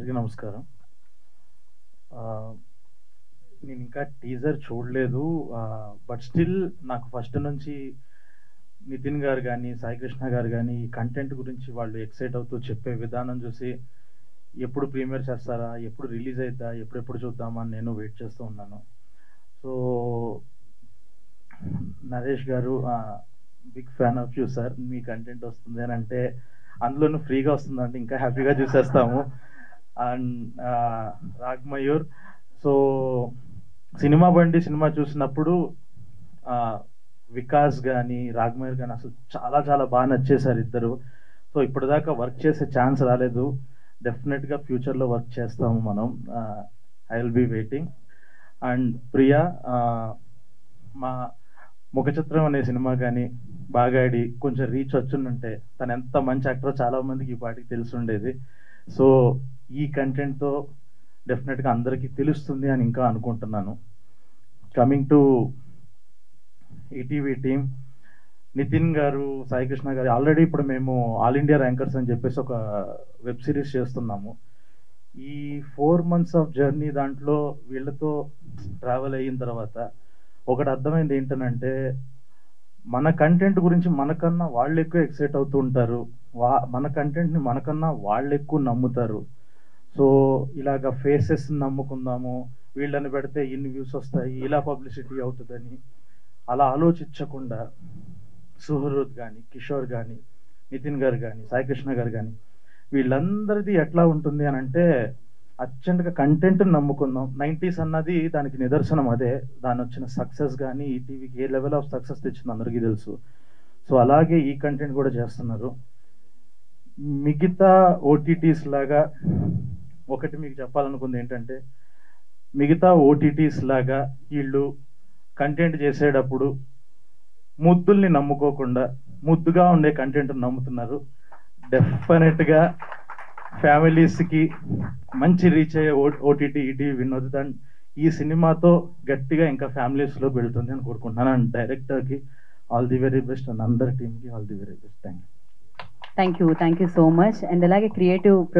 అందరికీ నమస్కారం ఆ, నేను ఇంకా టీజర్ చూడలేదు బట్ స్టిల్ నాకు ఫస్ట్ నుంచి నితిన్ గారు కానీ సాయి కృష్ణ గారు కానీ ఈ కంటెంట్ గురించి వాళ్ళు ఎక్సైట్ అవుతూ చెప్పే విధానం చూసి ఎప్పుడు ప్రీమియర్ చేస్తారా ఎప్పుడు రిలీజ్ అవుతా ఎప్పుడెప్పుడు చూద్దామా అని నేను వెయిట్ చేస్తూ ఉన్నాను so Naresh garu big fan of you sir మీ కంటెంట్ వస్తుంది అని అంటే అందులోనూ ఫ్రీగా వస్తుందంటే ఇంకా హ్యాపీగా చూసేస్తాము and Raag Mayur so Cinema Bandi cinema చూసినప్పుడు ఆ, వికాస్ కానీ రాగ్మయూర్ కానీ అసలు చాలా చాలా బాగా నచ్చేసారు ఇద్దరు సో ఇప్పటిదాకా వర్క్ చేసే ఛాన్స్ రాలేదు డెఫినెట్గా ఫ్యూచర్లో వర్క్ చేస్తాము మనం I will be waiting and Priya ఆ, మా ముఖ చిత్రం అనే సినిమా కానీ బాగా ఆడి కొంచెం రీచ్ వచ్చుందంటే తను ఎంత మంచి యాక్టర్ చాలా మందికి ఈ పాటికి తెలిసి ఉండేది సో ఈ కంటెంట్తో డెఫినెట్గా అందరికీ తెలుస్తుంది అని ఇంకా అనుకుంటున్నాను coming to ETV team Nitin garu Sai Krishna గారు ఆల్రెడీ ఇప్పుడు మేము ఆల్ ఇండియా ర్యాంకర్స్ అని చెప్పేసి ఒక వెబ్ సిరీస్ చేస్తున్నాము ఈ ఫోర్ మంత్స్ ఆఫ్ జర్నీ దాంట్లో వీళ్ళతో ట్రావెల్ అయిన తర్వాత ఒకటి అర్థమైంది ఏంటనంటే మన కంటెంట్ గురించి మనకన్నా వాళ్ళు ఎక్కువ ఎక్సైట్ అవుతూ ఉంటారు వా మన కంటెంట్ని మనకన్నా వాళ్ళు ఎక్కువ నమ్ముతారు సో ఇలాగ ఫేసెస్ నమ్ముకుందాము వీళ్ళని పెడితే ఇన్ని వ్యూస్ వస్తాయి ఇలా పబ్లిసిటీ అవుతుందని అలా ఆలోచించకుండా సుహృద్ కానీ కిషోర్ కానీ నితిన్ గారు కానీ సాయి కృష్ణ గారు కానీ వీళ్ళందరిది ఎట్లా ఉంటుంది అని అంటే అర్జెంట్గా కంటెంట్ నమ్ముకుందాం నైంటీస్ అన్నది దానికి నిదర్శనం అదే దాని వచ్చిన సక్సెస్ కానీ ఈ టీవీకి ఏ లెవెల్ ఆఫ్ సక్సెస్ తెచ్చింది అందరికీ తెలుసు సో అలాగే ఈ కంటెంట్ కూడా చేస్తున్నారు మిగతా ఓటీటీస్ లాగా ఒకటి మీకు చెప్పాలనుకుంది ఏంటంటే మిగతా ఓటీటీస్ లాగా వీళ్ళు కంటెంట్ చేసేటప్పుడు ముద్దుల్ని నమ్ముకోకుండా ముద్దుగా ఉండే కంటెంట్ నమ్ముతున్నారు డెఫినెట్గా ఫ్యామిలీస్కి మంచి రీచ్ అయ్యే ఓటీటీ ఈటీవీ వినోద్ అండ్ ఈ సినిమాతో గట్టిగా ఇంకా ఫ్యామిలీస్లో వెళ్తుంది అని కోరుకుంటున్నాను అండ్ డైరెక్టర్కి all the very best and అందరి టీమ్కి all the very best thank you thank you thank you so much and అలాగే క్రియేటివ్